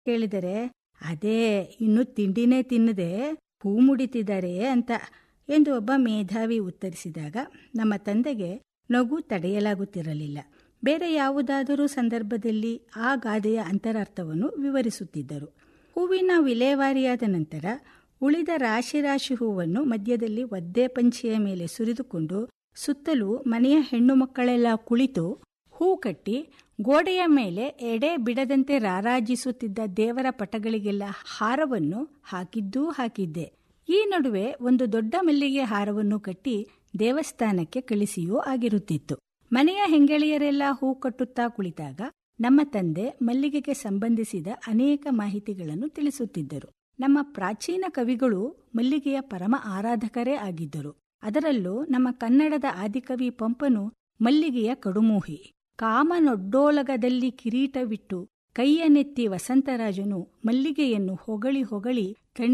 ಕೇಳಿದರೆ ಅದೇ ಇನ್ನು ತಿಂಡಿನೇ ತಿನ್ನದೆ ಹೂ ಮುಡಿತಿದ್ದಾರೆ ಅಂತ ಎಂದು ಒಬ್ಬ ಮೇಧಾವಿ ಉತ್ತರಿಸಿದಾಗ ನಮ್ಮ ತಂದೆಗೆ ನಗು ತಡೆಯಲಾಗುತ್ತಿರಲಿಲ್ಲ ಬೇರೆ ಯಾವುದಾದರೂ ಸಂದರ್ಭದಲ್ಲಿ ಆ ಗಾದೆಯ ಅಂತರಾರ್ಥವನ್ನು ವಿವರಿಸುತ್ತಿದ್ದರು ಹೂವಿನ ವಿಲೇವಾರಿಯಾದ ನಂತರ ಉಳಿದ ರಾಶಿ ರಾಶಿ ಹೂವನ್ನು ಮಧ್ಯದಲ್ಲಿ ಒದ್ದೆ ಪಂಚೆಯ ಮೇಲೆ ಸುರಿದುಕೊಂಡು ಸುತ್ತಲೂ ಮನೆಯ ಹೆಣ್ಣು ಮಕ್ಕಳೆಲ್ಲ ಕುಳಿತು ಹೂ ಕಟ್ಟಿ ಗೋಡೆಯ ಮೇಲೆ ಎಡೆ ಬಿಡದಂತೆ ರಾರಾಜಿಸುತ್ತಿದ್ದ ದೇವರ ಪಟಗಳಿಗೆಲ್ಲ ಹಾರವನ್ನು ಹಾಕಿದ್ದೂ ಹಾಕಿದ್ದೆ ಈ ನಡುವೆ ಒಂದು ದೊಡ್ಡ ಮಲ್ಲಿಗೆ ಹಾರವನ್ನು ಕಟ್ಟಿ ದೇವಸ್ಥಾನಕ್ಕೆ ಕಳಿಸಿಯೂ ಆಗಿರುತ್ತಿತ್ತು ಮನೆಯ ಹೆಂಗೆಳೆಯರೆಲ್ಲ ಹೂ ಕಟ್ಟುತ್ತಾ ಕುಳಿತಾಗ ನಮ್ಮ ತಂದೆ ಮಲ್ಲಿಗೆಗೆ ಸಂಬಂಧಿಸಿದ ಅನೇಕ ಮಾಹಿತಿಗಳನ್ನು ತಿಳಿಸುತ್ತಿದ್ದರು ನಮ್ಮ ಪ್ರಾಚೀನ ಕವಿಗಳು ಮಲ್ಲಿಗೆಯ ಪರಮ ಆರಾಧಕರೇ ಆಗಿದ್ದರು ಅದರಲ್ಲೂ ನಮ್ಮ ಕನ್ನಡದ ಆದಿಕವಿ ಪಂಪನು ಮಲ್ಲಿಗೆಯ ಕಡುಮೋಹಿ ಕಾಮನೊಡ್ಡೋಲಗದಲ್ಲಿ ಕಿರೀಟವಿಟ್ಟು ಕೈಯನೆತ್ತಿ ವಸಂತರಾಜನು ಮಲ್ಲಿಗೆಯನ್ನು ಹೊಗಳಿ ಹೊಗಳಿ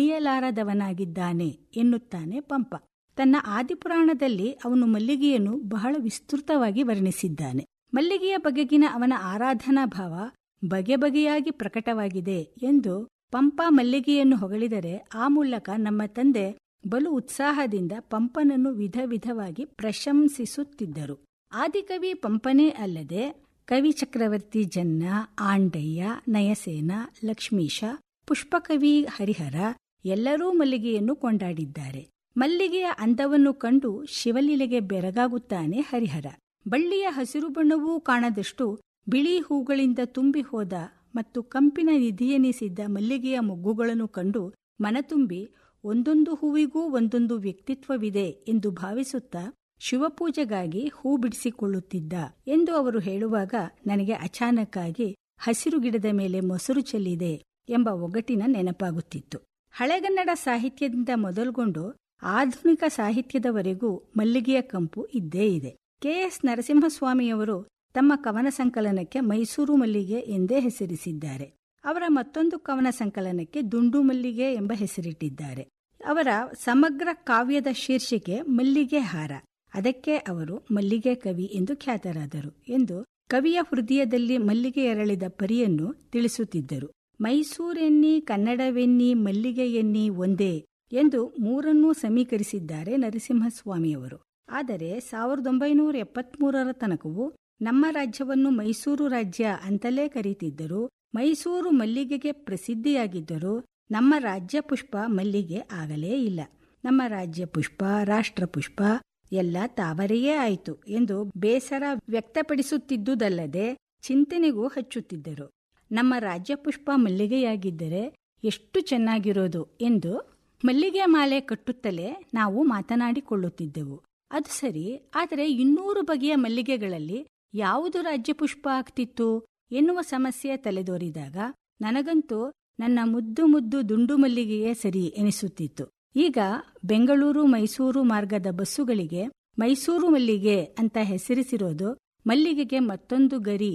ತಣಿಯಲಾರದವನಾಗಿದ್ದಾನೆ ಎನ್ನುತ್ತಾನೆ ಪಂಪ ತನ್ನ ಆದಿಪುರಾಣದಲ್ಲಿ ಅವನು ಮಲ್ಲಿಗೆಯನ್ನು ಬಹಳ ವಿಸ್ತೃತವಾಗಿ ವರ್ಣಿಸಿದ್ದಾನೆ ಮಲ್ಲಿಗೆಯ ಬಗೆಗಿನ ಅವನ ಆರಾಧನಾ ಭಾವ ಬಗೆ ಬಗೆಯಾಗಿ ಪ್ರಕಟವಾಗಿದೆ ಎಂದು ಪಂಪ ಮಲ್ಲಿಗೆಯನ್ನು ಹೊಗಳಿದರೆ ಆ ಮೂಲಕ ನಮ್ಮ ತಂದೆ ಬಲು ಉತ್ಸಾಹದಿಂದ ಪಂಪನನ್ನು ವಿಧ ವಿಧವಾಗಿ ಪ್ರಶಂಸಿಸುತ್ತಿದ್ದರು ಆದಿಕವಿ ಪಂಪನೇ ಅಲ್ಲದೆ ಕವಿ ಚಕ್ರವರ್ತಿ ಜನ್ನ ಆಂಡಯ್ಯ ನಯಸೇನ ಲಕ್ಷ್ಮೀಶ ಪುಷ್ಪಕವಿ ಹರಿಹರ ಎಲ್ಲರೂ ಮಲ್ಲಿಗೆಯನ್ನು ಕೊಂಡಾಡಿದ್ದಾರೆ ಮಲ್ಲಿಗೆಯ ಅಂದವನ್ನು ಕಂಡು ಶಿವಲೀಲೆಗೆ ಬೆರಗಾಗುತ್ತಾನೆ ಹರಿಹರ ಬಳ್ಳಿಯ ಹಸಿರು ಬಣ್ಣವೂ ಕಾಣದಷ್ಟು ಬಿಳಿ ಹೂಗಳಿಂದ ತುಂಬಿ ಹೋದ ಮತ್ತು ಕಂಪಿನ ನಿಧಿಯೆನಿಸಿದ್ದ ಮಲ್ಲಿಗೆಯ ಮೊಗ್ಗುಗಳನ್ನು ಕಂಡು ಮನತುಂಬಿ ಒಂದೊಂದು ಹೂವಿಗೂ ಒಂದೊಂದು ವ್ಯಕ್ತಿತ್ವವಿದೆ ಎಂದು ಭಾವಿಸುತ್ತಾ ಶಿವಪೂಜೆಗಾಗಿ ಹೂ ಬಿಡಿಸಿಕೊಳ್ಳುತ್ತಿದ್ದ ಎಂದು ಅವರು ಹೇಳುವಾಗ ನನಗೆ ಅಚಾನಕ್ಕಾಗಿ ಹಸಿರು ಗಿಡದ ಮೇಲೆ ಮೊಸರು ಚೆಲ್ಲಿದೆ ಎಂಬ ಒಗಟಿನ ನೆನಪಾಗುತ್ತಿತ್ತು ಹಳೆಗನ್ನಡ ಸಾಹಿತ್ಯದಿಂದ ಮೊದಲುಗೊಂಡು ಆಧುನಿಕ ಸಾಹಿತ್ಯದವರೆಗೂ ಮಲ್ಲಿಗೆಯ ಕಂಪು ಇದ್ದೇ ಇದೆ ಕೆಎಸ್ ನರಸಿಂಹಸ್ವಾಮಿಯವರು ತಮ್ಮ ಕವನ ಸಂಕಲನಕ್ಕೆ ಮೈಸೂರು ಮಲ್ಲಿಗೆ ಎಂದೇ ಹೆಸರಿಸಿದ್ದಾರೆ ಅವರ ಮತ್ತೊಂದು ಕವನ ಸಂಕಲನಕ್ಕೆ ದುಂಡು ಮಲ್ಲಿಗೆ ಎಂಬ ಹೆಸರಿಟ್ಟಿದ್ದಾರೆ ಅವರ ಸಮಗ್ರ ಕಾವ್ಯದ ಶೀರ್ಷಿಕೆ ಮಲ್ಲಿಗೆ ಹಾರ ಅದಕ್ಕೆ ಅವರು ಮಲ್ಲಿಗೆ ಕವಿ ಎಂದು ಖ್ಯಾತರಾದರು ಎಂದು ಕವಿಯ ಹೃದಯದಲ್ಲಿ ಮಲ್ಲಿಗೆ ಎರಳಿದ ಪರಿಯನ್ನು ತಿಳಿಸುತ್ತಿದ್ದರು ಮೈಸೂರೆನ್ನಿ ಕನ್ನಡವೆನ್ನಿ ಮಲ್ಲಿಗೆ ಎನ್ನಿ ಒಂದೇ ಎಂದು ಮೂರನ್ನೂ ಸಮೀಕರಿಸಿದ್ದಾರೆ ನರಸಿಂಹಸ್ವಾಮಿಯವರು ಆದರೆ ಸಾವಿರದ ಒಂಬೈನೂರ ಎಪ್ಪತ್ಮೂರರ ತನಕವೂ ನಮ್ಮ ರಾಜ್ಯವನ್ನು ಮೈಸೂರು ರಾಜ್ಯ ಅಂತಲೇ ಕರೀತಿದ್ದರು ಮೈಸೂರು ಮಲ್ಲಿಗೆಗೆ ಪ್ರಸಿದ್ಧಿಯಾಗಿದ್ದರು ನಮ್ಮ ರಾಜ್ಯ ಪುಷ್ಪ ಮಲ್ಲಿಗೆ ಆಗಲೇ ಇಲ್ಲ ನಮ್ಮ ರಾಜ್ಯ ಪುಷ್ಪ ರಾಷ್ಟ್ರ ಪುಷ್ಪ ಎಲ್ಲ ತಾವರೆಯೇ ಆಯಿತು ಎಂದು ಬೇಸರ ವ್ಯಕ್ತಪಡಿಸುತ್ತಿದ್ದುದಲ್ಲದೆ ಚಿಂತನೆಗೂ ಹಚ್ಚುತ್ತಿದ್ದರು ನಮ್ಮ ರಾಜ್ಯ ಪುಷ್ಪ ಮಲ್ಲಿಗೆಯಾಗಿದ್ದರೆ ಎಷ್ಟು ಚೆನ್ನಾಗಿರೋದು ಎಂದು ಮಲ್ಲಿಗೆ ಮಾಲೆ ಕಟ್ಟುತ್ತಲೇ ನಾವು ಮಾತನಾಡಿಕೊಳ್ಳುತ್ತಿದ್ದೆವು ಅದು ಸರಿ ಆದರೆ ಇನ್ನೂರು ಬಗೆಯ ಮಲ್ಲಿಗೆಗಳಲ್ಲಿ ಯಾವುದು ರಾಜ್ಯ ಪುಷ್ಪ ಆಗ್ತಿತ್ತು ಎನ್ನುವ ಸಮಸ್ಯೆ ತಲೆದೋರಿದಾಗ ನನಗಂತೂ ನನ್ನ ಮುದ್ದು ಮುದ್ದು ದುಂಡು ಮಲ್ಲಿಗೆಯೇ ಸರಿ ಎನಿಸುತ್ತಿತ್ತು ಈಗ ಬೆಂಗಳೂರು ಮೈಸೂರು ಮಾರ್ಗದ ಬಸ್ಸುಗಳಿಗೆ ಮೈಸೂರು ಮಲ್ಲಿಗೆ ಅಂತ ಹೆಸರಿಸಿರೋದು ಮಲ್ಲಿಗೆಗೆ ಮತ್ತೊಂದು ಗರಿ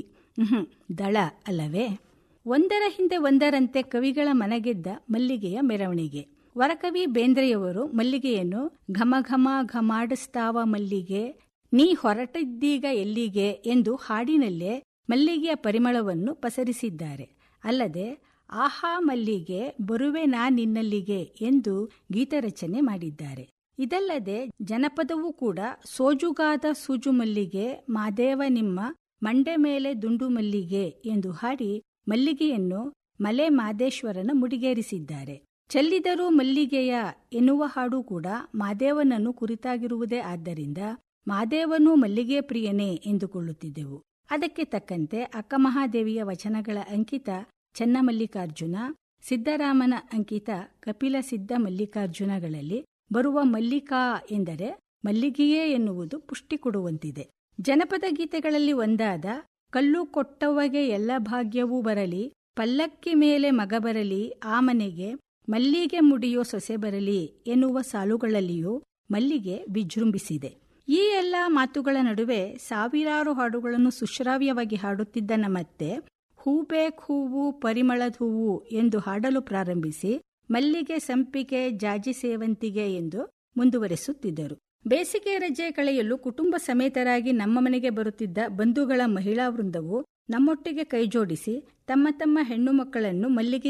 ದಳ ಅಲ್ಲವೇ ಒಂದರ ಹಿಂದೆ ಒಂದರಂತೆ ಕವಿಗಳ ಮನಗೆದ್ದ ಮಲ್ಲಿಗೆಯ ಮೆರವಣಿಗೆ ವರಕವಿ ಬೇಂದ್ರೆಯವರು ಮಲ್ಲಿಗೆಯನ್ನು ಘಮ ಘಮ ಘಮಾಡಿಸ್ತಾವ ಮಲ್ಲಿಗೆ ನೀ ಹೊರಟಿದ್ದೀಗ ಎಲ್ಲಿಗೆ ಎಂದು ಹಾಡಿನಲ್ಲೇ ಮಲ್ಲಿಗೆಯ ಪರಿಮಳವನ್ನು ಪಸರಿಸಿದ್ದಾರೆ ಅಲ್ಲದೆ ಆಹಾ ಮಲ್ಲಿಗೆ ಬರುವೆ ನಾ ನಿನ್ನಲ್ಲಿಗೆ ಎಂದು ಗೀತರಚನೆ ಮಾಡಿದ್ದಾರೆ ಇದಲ್ಲದೆ ಜನಪದವೂ ಕೂಡ ಸೋಜುಗಾದ ಸೂಜು ಮಲ್ಲಿಗೆ ಮಾದೇವ ನಿಮ್ಮ ಮಂಡೆ ಮೇಲೆ ದುಂಡು ಮಲ್ಲಿಗೆ ಎಂದು ಹಾಡಿ ಮಲ್ಲಿಗೆಯನ್ನು ಮಲೆ ಮಾದೇಶ್ವರನ ಮುಡಿಗೇರಿಸಿದ್ದಾರೆ ಚೆಲ್ಲಿದರೂ ಮಲ್ಲಿಗೆಯ ಎನ್ನುವ ಹಾಡು ಕೂಡ ಮಾದೇವನನ್ನು ಕುರಿತಾಗಿರುವುದೇ ಆದ್ದರಿಂದ ಮಾದೇವನು ಮಲ್ಲಿಗೆ ಪ್ರಿಯನೇ ಎಂದುಕೊಳ್ಳುತ್ತಿದ್ದೆವು ಅದಕ್ಕೆ ತಕ್ಕಂತೆ ಅಕ್ಕಮಹಾದೇವಿಯ ವಚನಗಳ ಅಂಕಿತ ಚೆನ್ನಮಲ್ಲಿಕಾರ್ಜುನ ಸಿದ್ದರಾಮನ ಅಂಕಿತ ಕಪಿಲ ಸಿದ್ಧ ಮಲ್ಲಿಕಾರ್ಜುನಗಳಲ್ಲಿ ಬರುವ ಮಲ್ಲಿಕಾ ಎಂದರೆ ಮಲ್ಲಿಗೆಯೇ ಎನ್ನುವುದು ಪುಷ್ಟಿ ಕೊಡುವಂತಿದೆ ಜನಪದ ಗೀತೆಗಳಲ್ಲಿ ಒಂದಾದ ಕಲ್ಲು ಕೊಟ್ಟವಗೆ ಎಲ್ಲ ಭಾಗ್ಯವೂ ಬರಲಿ ಪಲ್ಲಕ್ಕಿ ಮೇಲೆ ಮಗ ಬರಲಿ ಆ ಮನೆಗೆ ಮಲ್ಲಿಗೆ ಮುಡಿಯೋ ಸೊಸೆ ಬರಲಿ ಎನ್ನುವ ಸಾಲುಗಳಲ್ಲಿಯೂ ಮಲ್ಲಿಗೆ ವಿಜೃಂಭಿಸಿದೆ ಈ ಎಲ್ಲ ಮಾತುಗಳ ನಡುವೆ ಸಾವಿರಾರು ಹಾಡುಗಳನ್ನು ಸುಶ್ರಾವ್ಯವಾಗಿ ಹಾಡುತ್ತಿದ್ದ ನಮ್ಮತ್ತೆ ಹೂಬೇಕ್ ಹೂವು ಪರಿಮಳದ ಹೂವು ಎಂದು ಹಾಡಲು ಪ್ರಾರಂಭಿಸಿ ಮಲ್ಲಿಗೆ ಸಂಪಿಗೆ ಜಾಜಿ ಸೇವಂತಿಗೆ ಎಂದು ಮುಂದುವರೆಸುತ್ತಿದ್ದರು ಬೇಸಿಗೆ ರಜೆ ಕಳೆಯಲು ಕುಟುಂಬ ಸಮೇತರಾಗಿ ನಮ್ಮ ಮನೆಗೆ ಬರುತ್ತಿದ್ದ ಬಂಧುಗಳ ಮಹಿಳಾ ವೃಂದವು ನಮ್ಮೊಟ್ಟಿಗೆ ಕೈಜೋಡಿಸಿ ತಮ್ಮ ತಮ್ಮ ಹೆಣ್ಣು ಮಕ್ಕಳನ್ನು ಮಲ್ಲಿಗೆ